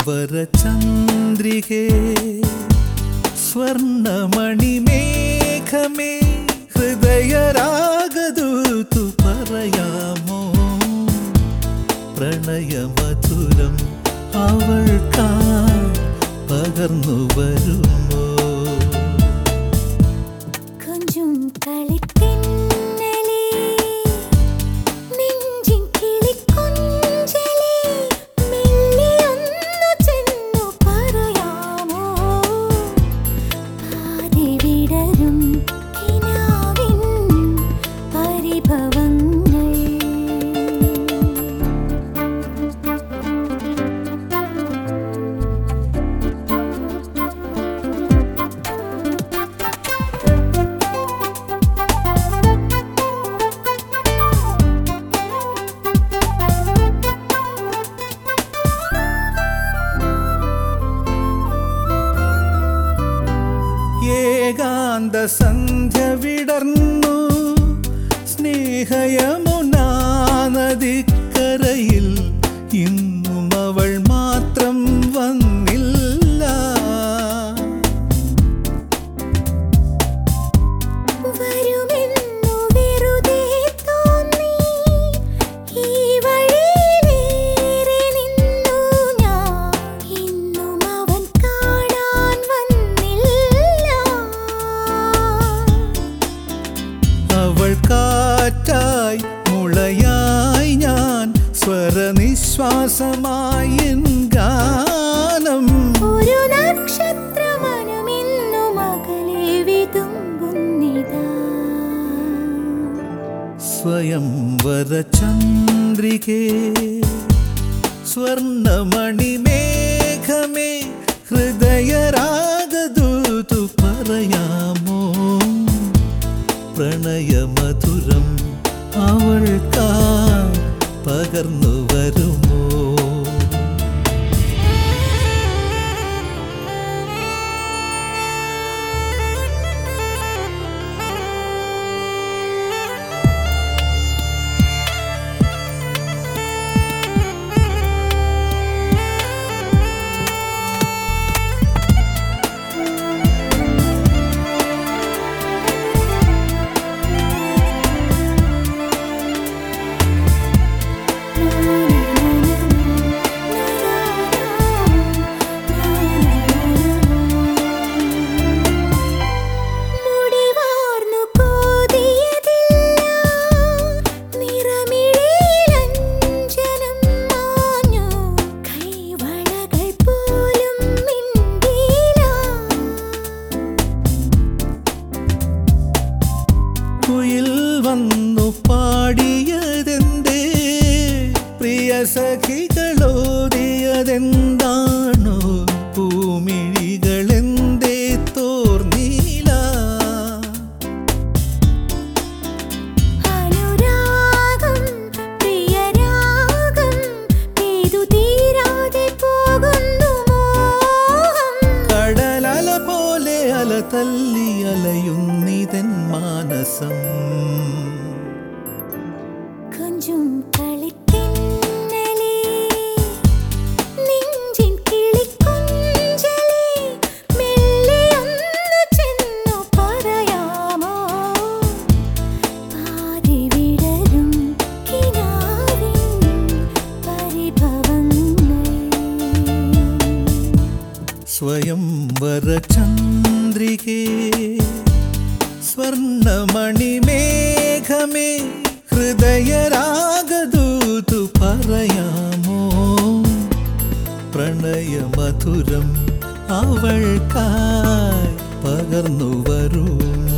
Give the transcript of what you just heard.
സ്വയംവരചന്ദ്രികേ സ്വർണമണിമേഘമേ ഹൃദയരാഗദൂതു പറയാമോ പ്രണയമധുരം അവൾക്കായി പകർന്നു വരുമോ கொஞ்சம் കളിത്തിന്നലേ നെഞ്ചിൻ കിളിക്കൊഞ്ചലേ മെല്ലിയൊന്നു ചെന്നു പറയാമോ പാതി വിടരും കിനാവിൻ പരിഭവങ്ങൾ ഏകാന്ത സന്ധ്യ വിടർന്നു സ്നേഹയമുനാ നദിക്കരയിൽ ഇന്നും അവൾ മാത്രം വന്നില്ല വരുമെന്നു വെറുതെ തോന്നി ഈ വഴിയിലേറെ നിന്നു ഞാൻ ഇന്നും അവൻ കാണാൻ വന്നില്ല അവൾ കാറ്റായി മുളയായി ഞാൻ സ്വരനിശ്വാസമായി എൻ ഗാനം ഒരു നക്ഷത്രമനമിന്നും അകലെ വിതുമ്പുന്നിതാ സ്വയംവരചന്ദ്രികേ സ്വർണമണിമേഘമേ ഹൃദയരാഗദൂതു പറയാമോ പ്രണയമധുരം അവൾക്കായി പകർന്നു വരുമോ മുടിവാർന്നു കോതിയതില്ല നിറമിഴിയിലഞ്ജനം മാഞ്ഞു കൈവളകൾ പോലും മിണ്ടിയില്ല കുയിൽ വന്നു പാടിയതെന്തേ പ്രിയ സഖികളോതിയതെന്താണോ പൂമിഴികളെന്തേ തോർന്നീല അനുരാഗം പ്രിയരാഗം പെയ്തു തീരാതെ പോകുന്നു മോഹം കടലല പോലെ അല തല്ലി അലയുന്നിതൻ മാനസം கொஞ்சம் കളിത്തിന്നലേ നെഞ്ചിൻ കിളിക്കൊഞ്ചലേ മെല്ലെയൊന്നു ചെന്നു പറയാമോ പാതി വിടരും കിനാവിൻ പരിഭവങ്ങൾ സ്വയംവരചന്ദ്രികേ സ്വർണമണിമേഘമേ ഹൃദയരാഗദൂതു പറയാമോ പ്രണയമധുരം അവൾക്കായി പകർന്നു വരൂ